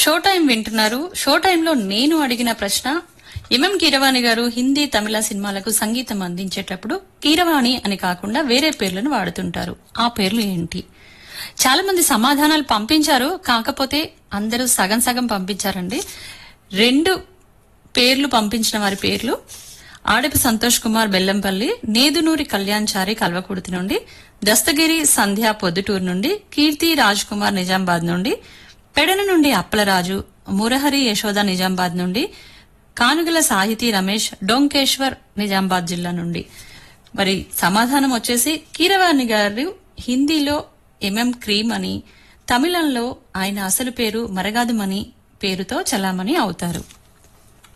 show time వింటున్నారు show టైంలో నేను అడిగిన ప్రశ్న ఎంఎం కీరవాణి గారు హిందీ తమిళ సినిమాలకు సంగీతం అందించేటప్పుడు కీరవాణి అని కాకుండా వేరే పేర్లను వాడుతుంటారు ఆ పేర్లు ఏంటి చాలా మంది సమాధానాలు పంపించారు కాకపోతే అందరూ సగం సగం పంపించారండి రెండు పేర్లు పంపించిన వారి పేర్లు ఆడపు సంతోష్ కుమార్ బెల్లంపల్లి నేదునూరి కళ్యాణ్చారి కల్వకుర్తి నుండి దస్తగిరి సంధ్య పొద్దుటూరు నుండి కీర్తి రాజ్ కుమార్ నిజామాబాద్ నుండి పెడన నుండి అప్పలరాజు మురహరి యశోద నిజామాబాద్ నుండి కానుగల సాహితీ రమేష్ డొంకేశ్వర్ నిజామాబాద్ జిల్లా నుండి మరి సమాధానం వచ్చేసి కీరవాణి గారు హిందీలో ఎంఎం క్రీమ్ అని తమిళంలో ఆయన అసలు పేరు మరగాదుమని పేరుతో చలామణి అవుతారు